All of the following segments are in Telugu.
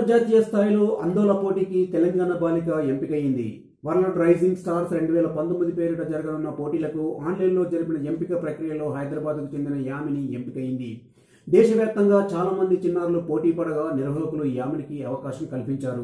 అంతర్జాతీయ స్థాయిలో ఆందోళన పోటీకి తెలంగాణ బాలిక ఎంపికయింది వరల్డ్ రైజింగ్ స్టార్స్ రెండు వేల పంతొమ్మిది పేరిట జరగనున్న పోటీలకు ఆన్లైన్లో జరిపిన ఎంపిక ప్రక్రియలో హైదరాబాద్కు చెందిన యామిని ఎంపికయింది దేశవ్యాప్తంగా చాలా మంది చిన్నారులు పోటీ పడగా నిర్వాహకులు యామినికి అవకాశం కల్పించారు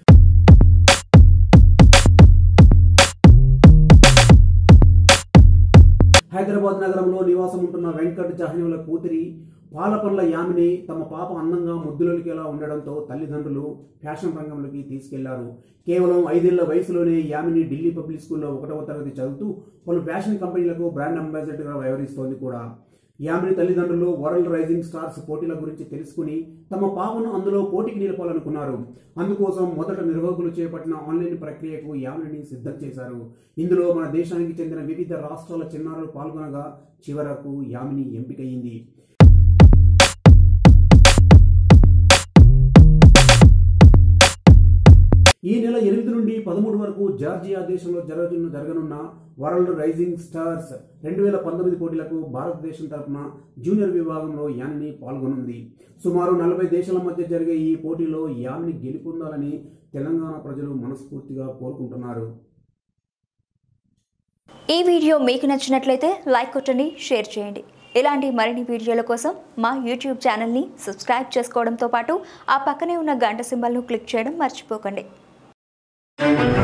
హైదరాబాద్ నగరంలో నివాసం ఉంటున్న వెంకట్ జహనీవుల కూతురి పాలపండ్ల యామిని తమ పాప అందంగా ముద్దులొలికేలా ఉండడంతో తల్లిదండ్రులు ఫ్యాషన్ రంగంలోకి తీసుకెళ్లారు కేవలం ఐదేళ్ల వయసులోనే యామిని ఢిల్లీ పబ్లిక్ స్కూల్లో ఒకటవ తరగతి చదువుతూ పలు ఫ్యాషన్ కంపెనీలకు బ్రాండ్ అంబాసిడర్గా వ్యవహరిస్తోంది కూడా యామిని తల్లిదండ్రులు వరల్డ్ రైజింగ్ స్టార్స్ పోటీల గురించి తెలుసుకుని తమ పాపను అందులో పోటీకి నిలపాలనుకున్నారు అందుకోసం మొదట నిర్వాహకులు చేపట్టిన ఆన్లైన్ ప్రక్రియకు యామిని సిద్ధం చేశారు ఇందులో మన దేశానికి చెందిన వివిధ రాష్ట్రాల చిన్నారులు పాల్గొనగా చివరకు యామిని ఎంపికయింది ఈ నెల ఎనిమిది నుండి పదమూడు వరకు జార్జియా దేశంలో జరగనున్న జరగనున్న వరల్డ్ రైజింగ్ స్టార్స్ రెండు వేల పంతొమ్మిది పోటీలకు భారతదేశం తరపున జూనియర్ విభాగంలో యామిని పాల్గొనుంది సుమారు నలభై దేశాల మధ్య జరిగే ఈ పోటీలో యామిని గెలుపొందాలని తెలంగాణ ప్రజలు మనస్ఫూర్తిగా కోరుకుంటున్నారు ఈ వీడియో మీకు నచ్చినట్లయితే లైక్ కొట్టండి షేర్ చేయండి ఇలాంటి మరిన్ని వీడియోల కోసం మా యూట్యూబ్ ఛానల్ని సబ్స్క్రైబ్ చేసుకోవడంతో పాటు ఆ పక్కనే ఉన్న గంట సింబల్ను క్లిక్ చేయడం మర్చిపోకండి